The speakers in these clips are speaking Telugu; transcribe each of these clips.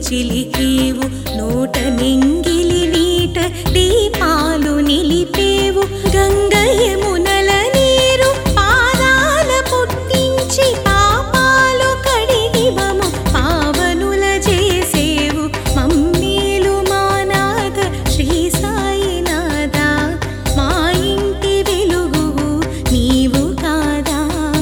చిలికేవు నోట నింగిలి నీట దీపాలు నిలిపేవు గంగయమునల నీరు పాదాల పుట్టించి పాపాలు కడిగివము పావనుల చేసేవు మమ్మీలు మానాథ శ్రీ సాయినాథ మా ఇంటి వెలుగు నీవు కాదా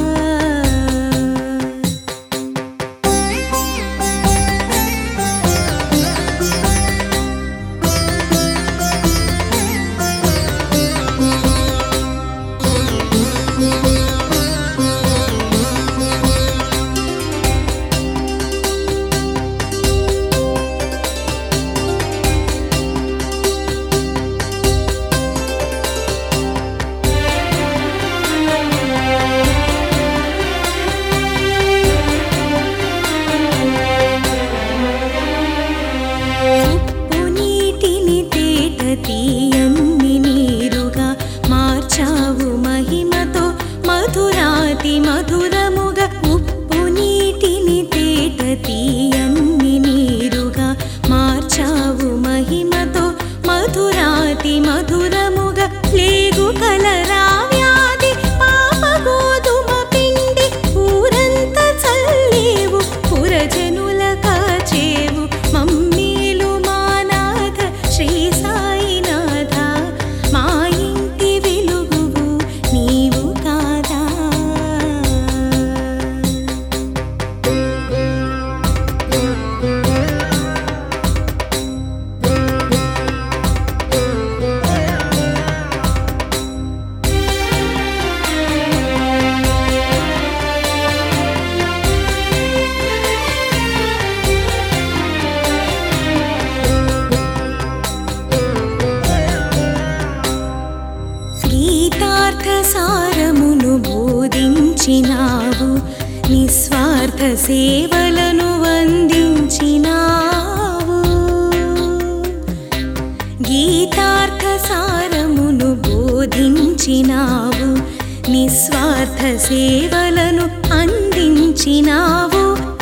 ఉప్పు నీటిని తేట తీయన్ని నీరుగా మార్చావు మహిమతో మధురాతి మధురముగా ఉప్పు నీటిని తేట తీయన్ని నీరుగా మార్చావు మహిమతో మధురాతి మధురముగా లేగు కలరా వ్యాధి పాప గోధుమ పిండి ఊరంత చల్లేవు పురజనుల కాచేవు మమ్మీలు మానాథ శ్రీ సాయినాథ మా ఇంటి వెలుగువు నీవు కాదా గీతార్థ సారమును బోధించినావు నిస్వార్థ సేవలను అందించినావు గీతార్థ సారమును బోధించినావు నిస్వార్థ సేవలను అందించినావు